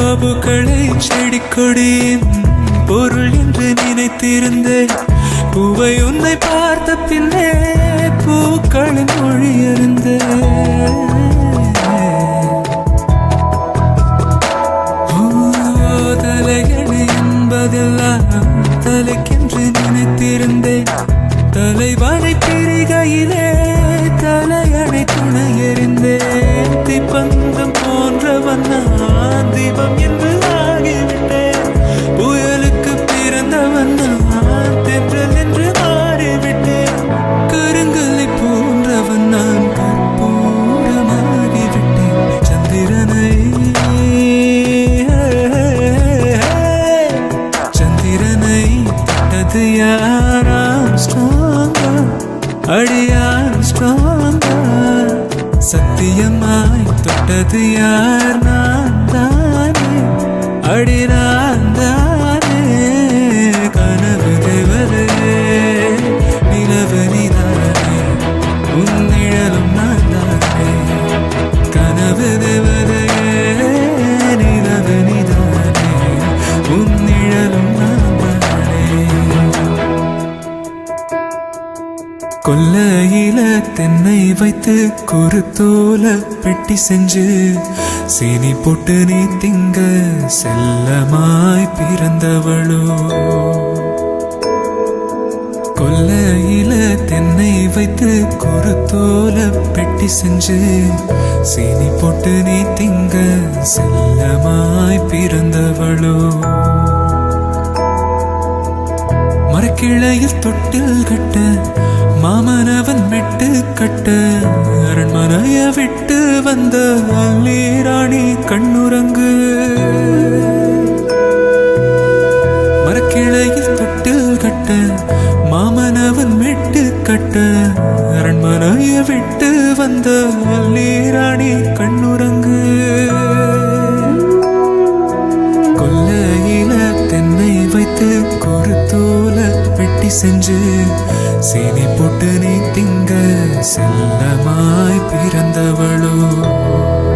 பூக்களை செடி கொடியின் பொருள் என்று நினைத்திருந்தேன் பூவை உன்னை பார்த்த பின்னே பூக்களின் மொழி இருந்தேன் தலையணை என்பதெல்லாம் தலைக்கென்று நினைத்திருந்தேன் தலைவனை பிரிகையிலே தலையணை துணை எறிந்தேன் தீப்பந்தம் போன்றவன் நான் தீபம் என்று ஆகிவிட்டேன் புயலுக்கு பிறந்தவன் நான் தென்றல் என்று மாறிவிட்டேன் கருங்கல்லை போன்றவன் நான் கற்பூரமாகிவிட்டேன் சந்திரனை சந்திரனை தொட்டது யாராம் ஸ்ட்ராங்கா அடியான் ஸ்ட்ராங்கா சத்தியமாய் தொட்டது யார் நான் தானே அடி நான் தானே கனவு தேவதே நிலவு நீதானே உன் நிழலும் நான் தானே கனவு தேவதே நிலவு நீதானே உன் நிழலும் நான் தானே கொல்லையில தென்னை வைத்து குருத்தோல பெட்டி செஞ்சு சீனி போட்டு நீ திங்க செல்லமாய் பிறந்தவளோ கொல்லையில தென்னை வைத்து குருத்தோல பெட்டி செஞ்சு சீனி போட்டு நீ திங்க செல்லமாய் பிறந்தவளோ மரக்கிளையில் தொட்டில் கட்ட மாமனவன் மெட்டு கட்ட அரண்மனைய விட்டு வந்த அல்லீராணி கண்ணுறங்கு மரக்கிளையில் தொட்டில் கட்ட மாமனவன் மெட்டு கட்ட அரண்மனைய விட்டு வந்த அல்லீராணி கண்ணுறங்கு கொல்லையில தென்னை வைத்து குருத்தோல வெட்டி செஞ்சு சீனி போட்டு நீ திங்க செல்லமாய் பிறந்தவளோ